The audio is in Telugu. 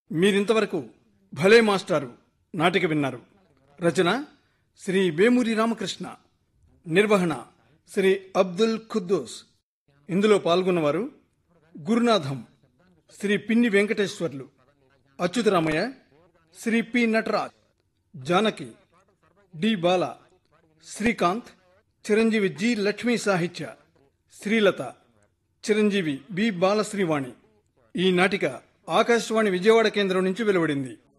మీరింతవరకు భలే మాస్టారు నాటిక విన్నారు రచన శ్రీ వేమూరి రామకృష్ణ నిర్వహణ శ్రీ అబ్దుల్ ఖుద్దూస్ ఇందులో పాల్గొన్నవారు Gurunatham Shri Pinni Venkateswarlu Achyutaramayya Shri P Nataraj Janaki D Bala Srikanth Chiranjeevi G Lakshmi Sahitya Srilatha Chiranjeevi B బాలశ్రీవాణి ఈ నాటిక ఆకాశవాణి విజయవాడ కేంద్రం నుంచి వెలువడింది